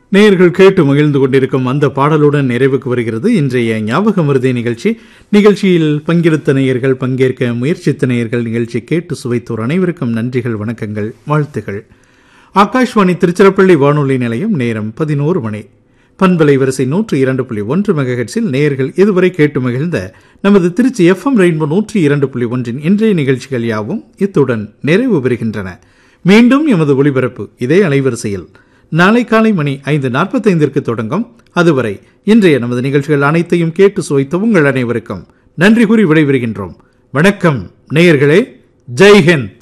நேயர்கள் கேட்டு மகிழ்ந்து கொண்டிருக்கும் அந்த பாடலுடன் நிறைவுக்கு வருகிறது இன்றைய ஞாபக மருதி நிகழ்ச்சி நிகழ்ச்சியில் பங்கெடுத்த நேயர்கள் பங்கேற்க முயற்சித்த நேயர்கள் நிகழ்ச்சி கேட்டு சுவைத்தோர் அனைவருக்கும் நன்றிகள் வணக்கங்கள் வாழ்த்துகள் ஆகாஷ்வாணி திருச்சிராப்பள்ளி வானொலி நிலையம் நேரம் பதினோரு மணி பண்பலை வரிசை நூற்றி இரண்டு புள்ளி ஒன்று மெகஹெட்ஸில் நேயர்கள் இதுவரை கேட்டு மகிழ்ந்த நமது திருச்சி எஃப்எம் ரெயின்போ நூற்றி இரண்டு புள்ளி ஒன்றின் இன்றைய நிகழ்ச்சிகள் யாவும் இத்துடன் நிறைவு பெறுகின்றன மீண்டும் எமது ஒளிபரப்பு இதே அலைவரிசையில் நாளை காலை மணி ஐந்து நாற்பத்தைந்திற்கு தொடங்கும் அதுவரை இன்றைய நமது நிகழ்ச்சிகள் அனைத்தையும் கேட்டு சுவைத்த உங்கள் அனைவருக்கும் நன்றி கூறி விடைபெறுகின்றோம் வணக்கம் நேயர்களே ஜெய் ஹிந்த்